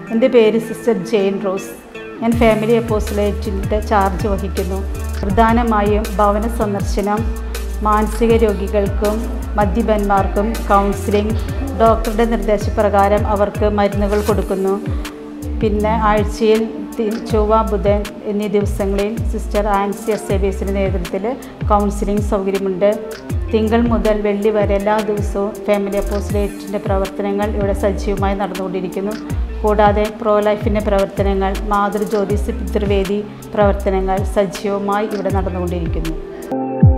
എൻ്റെ പേര് sister Jane Rose ഞാൻ ഫാമിലി അപ്പോസിലേറ്റിൻ്റെ ചാർജ് വഹിക്കുന്നു പ്രധാനമായും ഭവന സന്ദർശനം മാനസിക രോഗികൾക്കും മദ്യപന്മാർക്കും കൗൺസിലിംഗ് ഡോക്ടറുടെ നിർദ്ദേശപ്രകാരം അവർക്ക് മരുന്നുകൾ കൊടുക്കുന്നു പിന്നെ ആഴ്ചയിൽ തി- ചൊവ്വ ബുധൻ എന്നീ ദിവസങ്ങളിൽ സിസ്റ്റർ ആൻസി എസ് എ ബിസിൻ്റെ നേതൃത്വത്തിൽ കൗൺസിലിംഗ് സൗകര്യമുണ്ട് തിങ്കൾ മുതൽ വെള്ളി വരെ എല്ലാ ദിവസവും ഫാമിലി അപ്പോസിലേറ്റിൻ്റെ പ്രവർത്തനങ്ങൾ ഇവിടെ സജീവമായി നടന്നുകൊണ്ടിരിക്കുന്നു കൂടാതെ പ്രോ ലൈഫിൻ്റെ പ്രവർത്തനങ്ങൾ മാതൃജ്യോതിസ് പിതൃവേദി പ്രവർത്തനങ്ങൾ സജീവമായി ഇവിടെ നടന്നുകൊണ്ടിരിക്കുന്നു